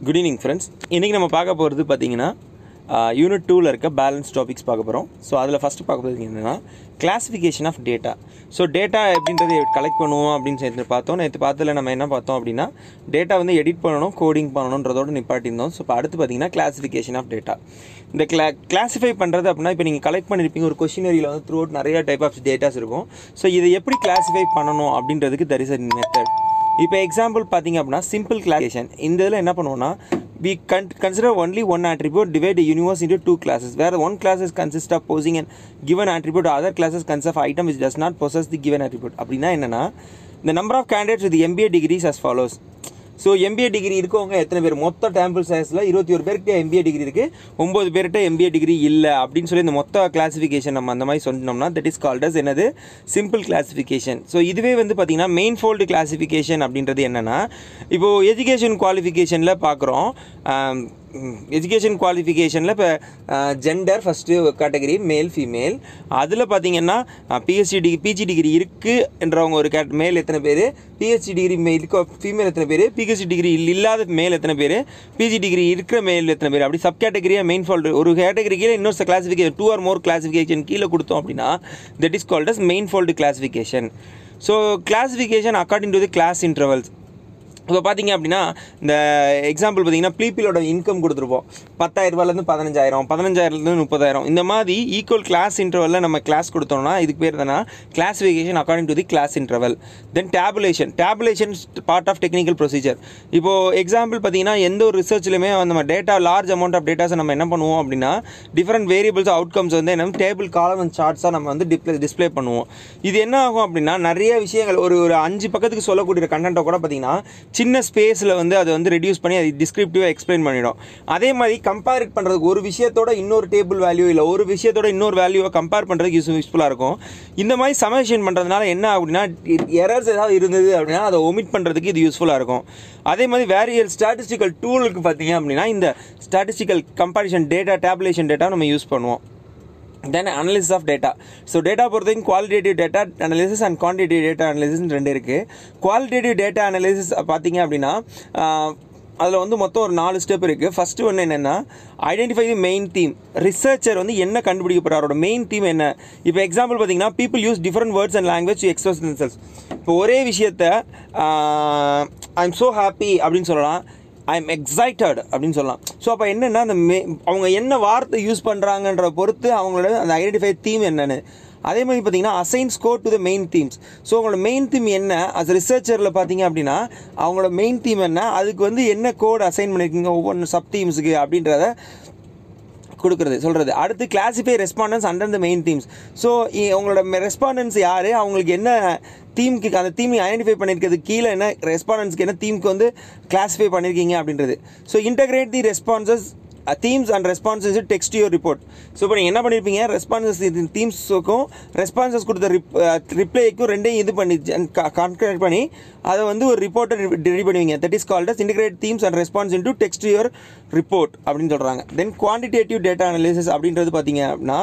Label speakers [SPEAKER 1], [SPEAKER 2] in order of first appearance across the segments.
[SPEAKER 1] good evening friends இன்றைக்கி நம்ம பார்க்க போகிறது பார்த்தீங்கன்னா யூனிட் டூவில் இருக்க பேலன்ஸ் டாபிக்ஸ் பார்க்க போகிறோம் ஸோ அதில் ஃபஸ்ட்டு பார்க்க போகிறது என்னென்னா classification of data so data எப்படின்றத கலெக்ட் பண்ணுவோம் அப்படின்னு சேர்த்து பார்த்தோம் நேற்று பார்த்ததுல நம்ம என்ன பார்த்தோம் அப்படின்னா டேட்டா வந்து எடிட் பண்ணணும் கோடிங் பண்ணணுன்றதோட நிப்பாட்டியிருந்தோம் ஸோ இப்போ அடுத்து பார்த்தீங்கன்னா கிளாஸிஃபிகேஷன் ஆஃப் டேட்டா இந்த கிளா கிளாஸிஃபை பண்ணுறது அப்படின்னா இப்போ நீங்கள் கலெக்ட் பண்ணியிருப்பீங்க ஒரு கொஷினரியில் வந்து த்ரூ அவுட் நிறைய டைப் ஆஃப் டேட்டாஸ் இருக்கும் ஸோ இதை எப்படி கிளாஸிஃபை பண்ணணும் அப்படின்றதுக்கு தர் இஸ் அ மெத்தட் இப்போ எக்ஸாம்பிள் பார்த்தீங்க அப்படின்னா சிம்பிள் கிளாஸேஷன் இந்த இதில் என்ன பண்ணுவோம்னா we con- consider only one attribute divide the universe into two classes where one class is consist of posing an given attribute other classes consist of item which does not possess the given attribute அப்படின்னா என்னன்னா the number of candidates with MBA degrees as follows so MBA degree இருக்கவங்க எத்தனை பேர் மொத்த temple சைஸில் இருபத்தி ஒரு பேர்கிட்ட எம்பிஏ டிகிரி இருக்குது ஒம்பது பேர்கிட்ட எம்பிஏ டிகிரி இல்லை அப்படின்னு சொல்லி இந்த மொத்த கிளாஸிஃபிகேஷன் நம்ம அந்த மாதிரி சொன்னோம்னா தட் இஸ் கால்ட் அஸ் என்னது சிம்பிள் கிளாஸிஃபிகேஷன் ஸோ இதுவே வந்து பார்த்திங்கன்னா மெயின் ஃபோல்டு கிளாஸிஃபிகேஷன் அப்படின்றது என்னென்னா இப்போது எஜுகேஷன் குவாலிஃபிகேஷனில் பார்க்குறோம் எஜுகேஷன் குவாலிஃபிகேஷனில் இப்போ gender first category male female அதில் பார்த்தீங்கன்னா பிஹெச்டி டிகிரி பிஜி டிகிரி இருக்குன்றவங்க ஒரு கேட் மேல் எத்தனை பேர் பிஹெச்டி டிகிரி மேல் ஃபீமேல் எத்தனை பேர் பிஹெச்டி டிகிரி இல்லாத மேல் எத்தனை பேர் பிஜி டிகிரி இருக்கிற மேல் எத்தனை பேர் அப்படி சப் கேட்டகரியாக மெயின் ஃபால்ட் ஒரு கேட்டகரி கீழே இன்னொரு classification two or more classification கீழே கொடுத்தோம் அப்படின்னா that is called as manifold classification so classification according to the class intervals இப்போ பார்த்தீங்க அப்படின்னா இந்த எக்ஸாம்பிள் பார்த்தீங்கன்னா ப்ளீப்பிலோட இன்கம் கொடுத்துருப்போம் பத்தாயிரரூபாலேருந்து பதினஞ்சாயிரம் பதினஞ்சாயிரத்துலேருந்து முப்பதாயிரம் இந்த மாதிரி ஈக்குவல் கிளாஸ் இன்டர்வலில் நம்ம கிளாஸ் கொடுத்தோம்னா இதுக்கு பேர் தானே classification according to the class interval then tabulation tabulation part of technical procedure இப்போது எக்ஸாம்பிள் பார்த்தீங்கன்னா எந்த ஒரு ரிசர்ச்லையுமே நம்ம டேட்டா லார்ஜ் அமௌண்ட் ஆஃப் டேட்டாஸை நம்ம என்ன பண்ணுவோம் அப்படின்னா டிஃப்ரெண்ட் வேரியபிள்ஸ் அவுட்கம்ஸ் வந்து என்ன டேபிள் காலம் அண்ட் சார்ட்ஸாக நம்ம வந்து டிஸ்பிளே டிஸ்பிளே பண்ணுவோம் இது என்ன ஆகும் அப்படின்னா நிறைய விஷயங்கள் ஒரு ஒரு அஞ்சு பக்கத்துக்கு சொல்லக்கூடிய கண்டென்ட்டை கூட பார்த்தீங்கன்னா சின்ன ஸ்பேஸில் வந்து அதை வந்து ரெடியூஸ் பண்ணி அது டிஸ்கிரிப்டிவாக எக்ஸ்பிளைன் பண்ணிடும் அதே மாதிரி கம்பேர் பண்ணுறதுக்கு ஒரு விஷயத்தோட இன்னொரு டேபிள் வேல்யூ இல்லை ஒரு விஷயத்தோட இன்னொரு வேல்யூவை கம்பேர் பண்ணுறதுக்கு யூஸ் யூஸ்ஃபுல்லாக இருக்கும் இந்த மாதிரி சமேஷன் பண்ணுறதுனால என்ன அப்படின்னா எரர்ஸ் ஏதாவது இருந்தது அப்படின்னா அதை ஒமிட் பண்ணுறதுக்கு இது யூஸ்ஃபுல்லாக இருக்கும் அதே மாதிரி வேரியல் ஸ்டாட்டிஸ்டிக்கல் டூலுக்கு பார்த்தீங்க அப்படின்னா இந்த statistical comparison data tabulation data நம்ம யூஸ் பண்ணுவோம் then analysis of data so data பொறுத்தவரைக்கும் qualitative data analysis and quantitative data analysis ரெண்டு இருக்குது குவாலிட்டேட்டிவ் டேட்டா அனலிசிஸ் பார்த்தீங்க அப்படின்னா அதில் வந்து மொத்தம் ஒரு நாலு ஸ்டெப் இருக்குது ஃபஸ்ட்டு ஒன்று என்னென்னா identify the main theme researcher வந்து என்ன கண்டுபிடிக்க போகிறார் அவரோட மெயின் தீம் என்ன இப்போ எக்ஸாம்பிள் பார்த்தீங்கன்னா people use different words and language to express themselves இப்போ ஒரே விஷயத்த ஐ எம் ஸோ ஹாப்பி அப்படின்னு சொல்லலாம் ஐ எம் எக்ஸைட்டட் அப்படின்னு சொல்லலாம் ஸோ அப்போ என்னென்னா அந்த மே அவங்க என்ன வார்த்தை யூஸ் பண்ணுறாங்கன்ற பொறுத்து அவங்களோட அந்த ஐடென்டிஃபை தீம் என்னென்னு அதே மாதிரி பார்த்தீங்கன்னா assign score to the main themes so அவங்களோட மெயின் தீம் என்ன அஸ் ரிசர்ச்சரில் பார்த்தீங்க அப்படின்னா அவங்களோட மெயின் தீம் என்ன அதுக்கு வந்து என்ன கோட் அசைன் பண்ணியிருக்கீங்க ஒவ்வொன்று சப் தீம்ஸுக்கு அப்படின்றத கொடுக்குறது சொல்கிறது அடுத்து classify respondents under the main themes so உங்களோட ரெஸ்பாண்டன்ஸ் யார் அவங்களுக்கு என்ன தீம்க்கு அந்த தீம் ஐடென்டிஃபை பண்ணியிருக்கிறது கீழே என்ன ரெஸ்பாண்டன்ஸ்க்கு என்ன தீம்க்கு வந்து கிளாஸிஃபை பண்ணியிருக்கீங்க அப்படின்றது so integrate the responses themes and responses text your report so இப்போ நீங்கள் என்ன பண்ணியிருப்பீங்க ரெஸ்பான்சஸ் தீம்ஸுக்கும் ரெஸ்பான்சஸ் கொடுத்த ரிப் ரிப்ளைக்கும் ரெண்டையும் இது பண்ணி கான்க்ரேட் பண்ணி அதை வந்து ஒரு ரிப்போர்ட்டை ரெடி பண்ணுவீங்க that is called as integrate themes and response into text your report அப்படின்னு சொல்கிறாங்க தென் குவான்டிடேட்டிவ் டேட்டா அனாலிசிஸ் அப்படின்றது பார்த்தீங்க அப்படின்னா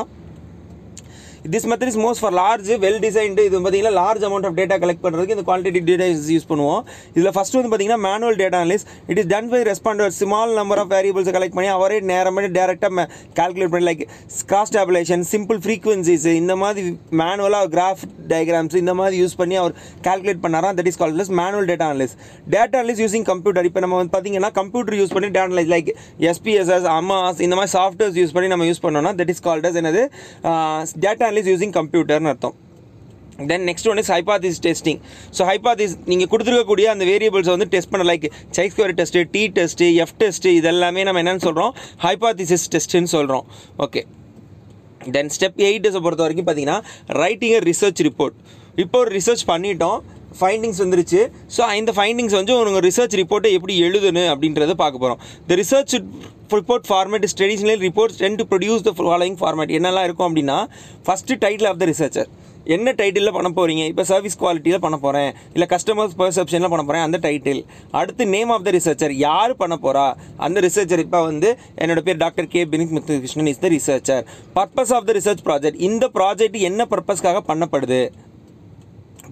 [SPEAKER 1] this method is most for large well designed இது பார்த்தீங்கன்னா large amount of data collect பண்ணுறதுக்கு இந்த குவான்டிட்டி டேட்டா யூஸ் பண்ணுவோம் இதில் ஃபஸ்ட் வந்து பார்த்தீங்கன்னா manual data analysis it is done by responder small number of variables collect பண்ணி அவரே நேரமே டேரெக்டாக கால்குலேட் பண்ணி like cross tabulation simple frequencies இந்த மாதிரி மேனுவலாக கிராஃப் டயக்ராம்ஸ் இந்த மாதிரி யூஸ் பண்ணி அவர் கால்குலேட் பண்ணாரா that is called manual data analysis data analysis using computer இப்போ நம்ம வந்து பார்த்தீங்கன்னா கம்ப்யூட்டர் யூஸ் பண்ணி data analysis like SPSS AMOS இந்த மாதிரி சாஃப்ட்வேர்ஸ் யூஸ் பண்ணி நம்ம யூஸ் பண்ணோம்னா தட் இஸ் கால்ட் என்னது டேட்டா அனலிஸ் யூசிங் கம்ப்யூட்டர்னு அர்த்தம் then next one is hypothesis testing so hypothesis நீங்கள் கொடுத்துருக்கக்கூடிய அந்த வேரியபிள்ஸ் வந்து டெஸ்ட் பண்ண like chi square test T test F test இதெல்லாமே நம்ம என்னென்னு சொல்கிறோம் ஹைபாதிசிஸ் டெஸ்ட்டுன்னு சொல்கிறோம் ஓகே தென் ஸ்டெப் எயிட்டஸை பொறுத்த வரைக்கும் பார்த்தீங்கன்னா ரைட்டிங் ரிசர்ச் ரிப்போர்ட் இப்போ ஒரு ரிசர்ச் பண்ணிட்டோம் ஃபைண்டிங்ஸ் வந்துருச்சு ஸோ இந்த ஃபைண்டிங்ஸ் வந்து உங்கள் ரிசர்ச் ரிப்போர்ட்டை எப்படி எழுதணும் அப்படின்றத பார்க்க போகிறோம் the research report format is traditional reports tend to produce the following format என்னெல்லாம் இருக்கும் அப்படின்னா first title of the researcher என்ன டைட்டிலில் பண்ண போகிறீங்க இப்போ சர்வீஸ் குவாலிட்டியில் பண்ண போகிறேன் இல்லை கஸ்டமர்ஸ் பெர்செப்ஷனில் பண்ண போகிறேன் அந்த டைட்டில் அடுத்து நேம் ஆஃப் த ரிசர்ச்சர் யார் பண்ண போகிறா அந்த ரிசர்ச்சர் இப்போ வந்து என்னோட பேர் டாக்டர் கே பினிக் Muthukrishnan is the researcher purpose of the research project இந்த ப்ராஜெக்ட் என்ன பர்பஸ்க்காக பண்ணப்படுது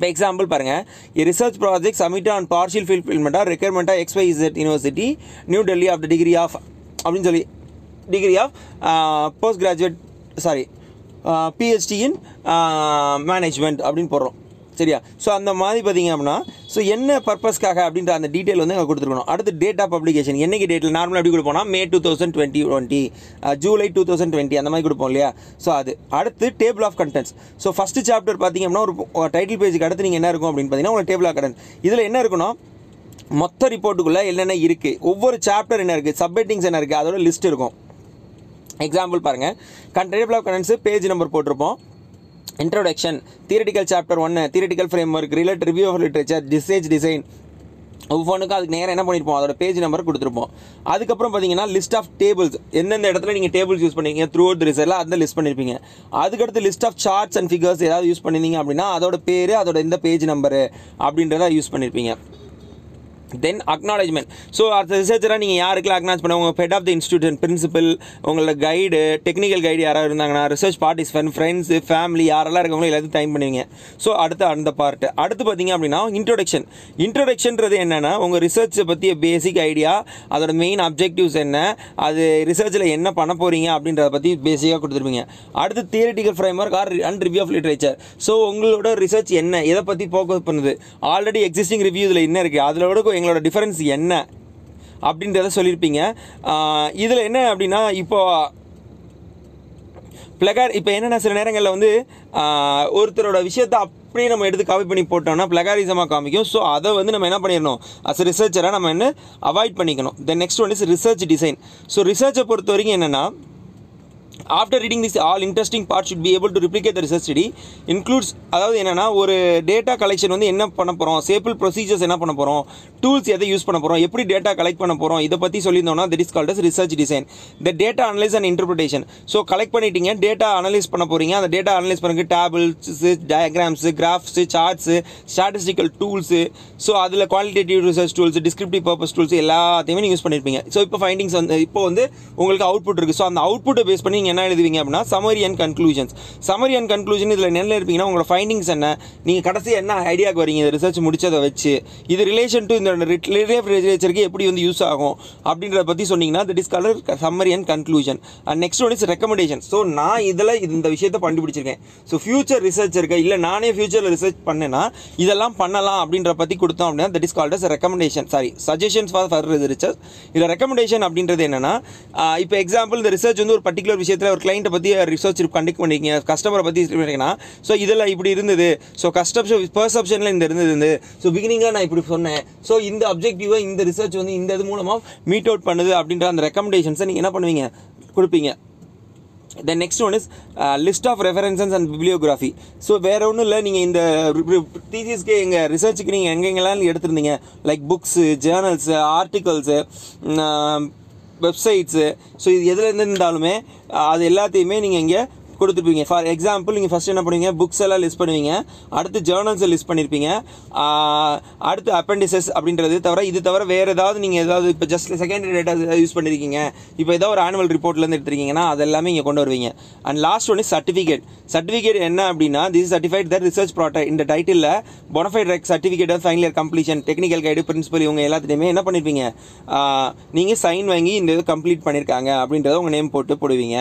[SPEAKER 1] இப்போ எக்ஸாம்பிள் பாருங்கள் research project submit on partial ஃபில்ஃபில்மெண்ட்டாக ரெக்யர்மெண்ட்டாக X Y Z university New Delhi of the degree of அப்படின்னு சொல்லி degree of post graduate sorry PhD in management அப்படின்னு போடுறோம் சரியா ஸோ அந்த மாதிரி பார்த்தீங்க அப்படின்னா ஸோ என்ன பர்பஸ்க்காக அப்படின்ற அந்த டீட்டெயில் வந்து அங்கே கொடுத்துருக்கணும் அடுத்து டேட் ஆஃப் பப்ளிகேஷன் என்னைக்கு டேட்டில் நார்மலாக எப்படி கொடுப்போம்னா May two thousand twenty twenty July two thousand twenty அந்த மாதிரி கொடுப்போம் இல்லையா ஸோ அது அடுத்து table of contents so first chapter பார்த்தீங்க அப்படின்னா ஒரு டைட்டில் பேஜுக்கு அடுத்து நீங்கள் என்ன இருக்கும் அப்படின்னு பார்த்தீங்கன்னா உங்களுக்கு டேபிள் ஆஃப் கண்டென்ட் இதில் என்ன இருக்கணும் மொத்த ரிப்போர்ட்டுக்குள்ளே என்னென்ன இருக்குது ஒவ்வொரு சாப்டர் என்ன இருக்குது சப்ஹெட்டிங்ஸ் என்ன இருக்குது அதோட லிஸ்ட் இருக்கும் எக்ஸாம்பிள் பாருங்கள் con table of contents page number போட்டிருப்போம் இன்ட்ரோடக்ஷன் தியரட்டிக்கல் சாப்டர் ஒன்று theoretical framework relate review of literature டிசேஜ் டிசைன் ஒவ்வொன்றுக்கும் அதுக்கு நேரம் என்ன பண்ணியிருப்போம் அதோட பேஜ் நம்பர் கொடுத்துருப்போம் அதுக்கப்புறம் பார்த்தீங்கன்னா லிஸ்ட் ஆஃப் டேபிள்ஸ் எந்தெந்த இடத்துல நீங்கள் டேபிள்ஸ் யூஸ் பண்ணீங்க த்ரூ அவுட் ரிசர்ல அந்த லிஸ்ட் பண்ணியிருப்பீங்க அதுக்கடுத்து list of charts and figures ஏதாவது யூஸ் பண்ணியிருந்தீங்க அப்படின்னா அதோட பேர் அதோட எந்த பேஜ் நம்பரு அப்படின்றத யூஸ் பண்ணியிருப்பீங்க தென் அக்னாலஜ்மெண்ட் ஸோ அந்த ரிசர்ச்சராக நீங்கள் யாருக்கெல்லாம் அக்னாலஜ் பண்ண உங்கள் head of the institute principal உங்களோட கைடு டெக்னிக்கல் கைடு யாராவது இருந்தாங்கன்னா ரிசர்ச் பார்ட்டிசிபென்ட் ஃப்ரெண்ட்ஸு ஃபேமிலி யாரெல்லாம் இருக்கவங்களோ எல்லாத்தையும் டைம் பண்ணுவீங்க ஸோ அடுத்து அந்த பார்ட் அடுத்து பார்த்தீங்க அப்படின்னா இன்ட்ரோடக்ஷன் இன்ட்ரோடக்ஷன்றது என்னென்னா உங்கள் ரிசர்ச்சை பற்றிய பேசிக் ஐடியா அதோட மெயின் அப்ஜெக்டிவ்ஸ் என்ன அது ரிசர்ச்சில் என்ன பண்ண போகிறீங்க அப்படின்றத பற்றி பேசிக்காக கொடுத்துருப்பீங்க அடுத்து theoretical framework or and review of literature so உங்களோட ரிசர்ச் என்ன எதை பற்றி ஃபோக்கஸ் பண்ணுது ஆல்ரெடி எக்ஸிஸ்டிங் ரிவ்யூ இதில் என்ன இருக்குது அதோட எங்களோட டிஃபரன்ஸ் என்ன அப்படின்றத சொல்லியிருப்பீங்க இதில் என்ன அப்படின்னா இப்போ பிளகார் இப்போ என்னென்ன சில நேரங்களில் வந்து ஆஹ், ஒருத்தரோட விஷயத்தை அப்படியே நம்ம எடுத்து காப்பி பண்ணி போட்டோம்னா பிளகாரிசமாக காமிக்கும் ஸோ அதை வந்து நம்ம என்ன பண்ணிடணும் அஸ் ரிசர்ச்சராக நம்ம என்ன அவாய்ட் பண்ணிக்கணும் then next one is research design so ரிசர்ச்சை பொறுத்த வரைக்கும் என்னென்னா after reading this all interesting part should be able to replicate the research study includes அதாவது என்னன்னா ஒரு டேட்டா கலெக்ஷன் வந்து என்ன பண்ண போகிறோம் சேப்பிள் ப்ரொசீஜர்ஸ் என்ன பண்ண போகிறோம் டூல்ஸ் எதை யூஸ் பண்ண போகிறோம் எப்படி டேட்டா கலெக்ட் பண்ண போகிறோம் இதை பற்றி சொல்லியிருந்தோம்னா that is called research design the data analyse and interpretation so collect பண்ணிட்டீங்க டேட்டா அனலைஸ் பண்ண போகிறீங்க அந்த டேட்டா அனலைஸ் பண்ணுறது டேபிள்ஸ் டயக்ராம்ஸு கிராஃப்ஸு சார்ட்ஸு ஸ்டாட்டிஸ்டிக்கல் டூல்ஸு ஸோ அதில் qualitative research tools descriptive purpose tools எல்லாத்தையுமே நீங்கள் யூஸ் பண்ணியிருப்பீங்க ஸோ இப்போ ஃபைண்டிங்ஸ் வந்து இப்போ வந்து உங்களுக்கு அவுட்புட் இருக்குது ஸோ அந்த அவுட்புட்டை பேஸ் பண்ணி நீங்கள் என்ன எழுதுவீங்க அப்படின்னா summary and conclusions summary and conclusion இதில் என்ன இருப்பீங்கன்னா உங்களோட ஃபைண்டிங்ஸ் என்ன நீங்கள் கடைசி என்ன ஐடியாவுக்கு வரீங்க இந்த ரிசர்ச் முடிச்சதை வச்சு இது ரிலேஷன் டு இந்த லிட்ரேச்சருக்கு எப்படி வந்து யூஸ் ஆகும் அப்படின்றத பற்றி சொன்னீங்கன்னா that is called summary and conclusion and next one is recommendation so நான் இதில் இந்த விஷயத்தை கண்டுபிடிச்சிருக்கேன் ஸோ ஃபியூச்சர் ரிசர்ச்சருக்கு இல்லை நானே ஃபியூச்சரில் ரிசர்ச் பண்ணேன்னா இதெல்லாம் பண்ணலாம் அப்படின்ற பற்றி கொடுத்தோம் அப்படின்னா that is called as recommendation sorry suggestions for further research இதில் ரெக்கமெண்டேஷன் அப்படின்றது என்னன்னா இப்போ எக்ஸாம்பிள் இந்த ரிசர்ச் வந்து ஒரு பர்டிகுலர் விஷயத்தில் ஒரு கிளைண்ட்டை பற்றி ரிசர்ச் கண்டக்ட் பண்ணிருக்கீங்க கஸ்டமரை பற்றி பண்ணிங்கன்னா ஸோ இதில் இப்படி இருந்தது ஸோ கஸ்டமர் பர்செப்ஷனில் இந்த இருந்தது ஸோ பிகினிங்கில் நான் இப்படி சொன்னேன் ஸோ இந்த அப்ஜெக்டிவை இந்த ரிசர்ச் வந்து இந்த இது மூலமாக மீட் அவுட் பண்ணுது அப்படின்ற அந்த ரெக்கமெண்டேஷன்ஸை நீங்கள் என்ன பண்ணுவீங்க கொடுப்பீங்க then next one is list of references and bibliography so வேற ஒன்றும் இல்லை நீங்கள் இந்த தீசிஸ்க்கு எங்கள் ரிசர்ச்சுக்கு நீங்கள் எங்கெங்கெல்லாம் எடுத்திருந்தீங்க like books journals articles websites so இது எதில் இருந்து இருந்தாலுமே அஹ், அது எல்லாத்தையுமே நீங்கள் இங்கே கொடுத்துருப்பீங்க ஃபார் எக்ஸாம்பிள் நீங்கள் ஃபஸ்ட் என்ன பண்ணுவீங்க புக்ஸ் எல்லாம் லிஸ்ட் பண்ணுவீங்க அடுத்து ஜேர்னல்ஸை லிஸ்ட் பண்ணியிருப்பீங்க ஆஹ், அடுத்து அப்பெண்டிசஸ் அப்படின்றது தவிர இது தவிர வேறு ஏதாவது நீங்கள் ஏதாவது இப்போ ஜஸ்ட் செகண்டரி டேட்டா யூஸ் பண்ணியிருக்கீங்க இப்போ ஏதாவது ஒரு ஆனுவல் ரிப்போர்ட்லேருந்து எடுத்துருக்கீங்கன்னா அது எல்லாமே இங்கே கொண்டு வருவீங்க and last one is certificate certificate என்ன அப்படின்னா this certified the research product இந்த டைட்டிலில் bonafide rec certificate of final year completion technical guide principal இவங்க எல்லாத்துலேயுமே என்ன பண்ணியிருப்பீங்க நீங்கள் சைன் வாங்கி இந்த இது கம்ப்ளீட் பண்ணியிருக்காங்க அப்படின்றத உங்கள் நேம் போட்டு போடுவீங்க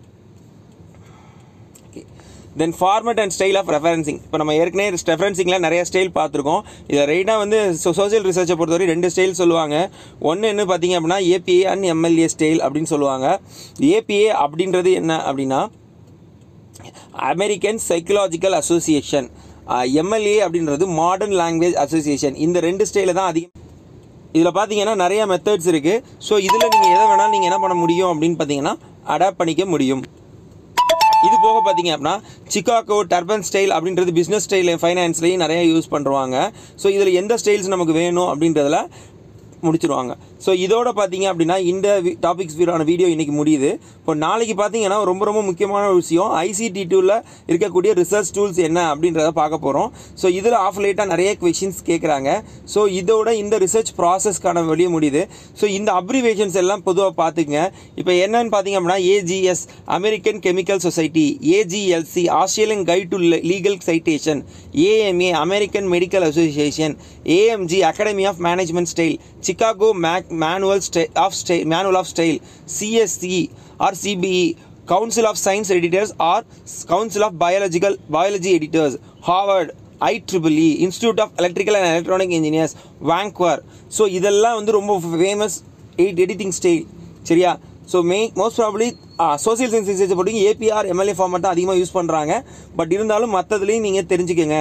[SPEAKER 1] then format and style of referencing இப்போ நம்ம ஏற்கனவே ரெஃபரன்சிங்கில் நிறைய ஸ்டைல் பார்த்துருக்கோம் இதை ரைட்டாக வந்து சோசியல் ரிசர்ச்சை பொறுத்தவரை ரெண்டு ஸ்டைல் சொல்லுவாங்க ஒன்று என்ன பார்த்தீங்க அப்படின்னா ஏபிஏ அண்ட் எம்எல்ஏ ஸ்டைல் அப்படின்னு சொல்லுவாங்க ஏபிஏ அப்படின்றது என்ன அப்படின்னா அமெரிக்கன் சைக்கலாஜிக்கல் அசோசியேஷன் எம்எல்ஏ அப்படின்றது மாடர்ன் லாங்குவேஜ் அசோசியேஷன் இந்த ரெண்டு ஸ்டைலில் தான் அதிகம் இதில் பார்த்தீங்கன்னா நிறைய மெத்தட்ஸ் இருக்குது ஸோ இதில் நீங்கள் எதை வேணாலும் நீங்கள் என்ன பண்ண முடியும் அப்படின்னு பார்த்தீங்கன்னா அடாப்ட் பண்ணிக்க முடியும் இது போக பார்த்தீங்க அப்படின்னா சிக்காகோ டர்பன் ஸ்டைல் அப்படின்றது பிஸ்னஸ் ஸ்டைல் ஃபைனான்ஸ்லேயும் நிறைய யூஸ் பண்ணுறாங்க ஸோ இதில் எந்த ஸ்டைல்ஸ் நமக்கு வேணும் அப்படின்றதுல முடிச்சிருவாங்க ஸோ இதோட பார்த்தீங்க அப்படின்னா இந்த டாபிக்ஸ் வீடான வீடியோ இன்றைக்கி முடியுது இப்போ நாளைக்கு பார்த்தீங்கன்னா ரொம்ப ரொம்ப முக்கியமான ஒரு விஷயம் ஐசிடி டூவில் இருக்கக்கூடிய ரிசர்ச் டூல்ஸ் என்ன அப்படின்றத பார்க்க போகிறோம் ஸோ இதில் ஆஃப் லேட்டாக நிறைய கொஷின்ஸ் கேட்குறாங்க ஸோ இதோட இந்த ரிசர்ச் ப்ராசஸ்க்கான வெளிய முடியுது ஸோ இந்த அப்ரிவேஷன்ஸ் எல்லாம் பொதுவாக பார்த்துங்க இப்போ என்னன்னு பார்த்தீங்க அப்படின்னா AGS American chemical society AGLC Australian guide to legal citation AMA American medical association AMG academy of management style Chicago make manual sty of sty manual of style CSC or CBE council of science editors or council of biological biology editors Harvard I triple E institute of electrical and electronic engineers Vancouver so இதெல்லாம் வந்து ரொம்ப famous eight editing style சரியா so may most probably social science ரிசர்ச்சை பொறுத்து APR MLA format தான் அதிகமாக use பண்ணுறாங்க but இருந்தாலும் மற்றதுலேயும் நீங்கள் தெரிஞ்சுக்கங்க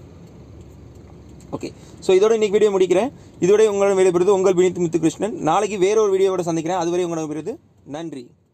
[SPEAKER 1] ஓகே ஸோ இதோட இன்னைக்கு வீடியோ முடிக்கிறேன் இதோட உங்களோட விடைபெறுது உங்கள் வினித் முத்துகிருஷ்ணன் நாளைக்கு வேற ஒரு வீடியோவோட சந்திக்கிறேன் அதுவரை உங்களோட விருது நன்றி